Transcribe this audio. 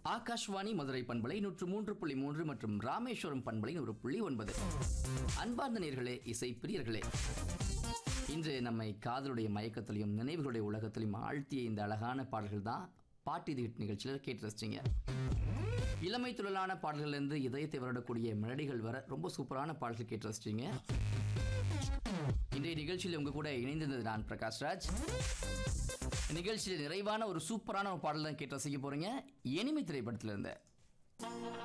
ஆகாஷ்வாணி மதுரை பண்பலை நூற்று மூன்று புள்ளி மூன்று மற்றும் ராமேஸ்வரம் பண்பலை நூறு புள்ளி ஒன்பது அன்பார்ந்த நேர்களே இசை பிரியர்களே இன்று நம்மை காதலுடைய மயக்கத்திலையும் நினைவுகளுடைய உலகத்திலையும் ஆழ்த்திய இந்த அழகான பாடல்கள் தான் பாட்டு இது ஹிட் நிகழ்ச்சியில் கேட்டு ரசிச்சிங்க இளமை துழலான பாடல்கள்லேருந்து இதயத்தை வருடக்கூடிய மெலடிகள் வர ரொம்ப சூப்பரான பாடல்கள் கேட்டு ரசிச்சிங்க இன்றைய நிகழ்ச்சியில் உங்க கூட இணைந்திருந்தது நான் பிரகாஷ் ராஜ் நிகழ்ச்சியில் நிறைவான ஒரு சூப்பரான ஒரு பாடல் தான் கேட்டு ரசிக்க போறீங்க எனிமை திரைப்படத்துல இருந்து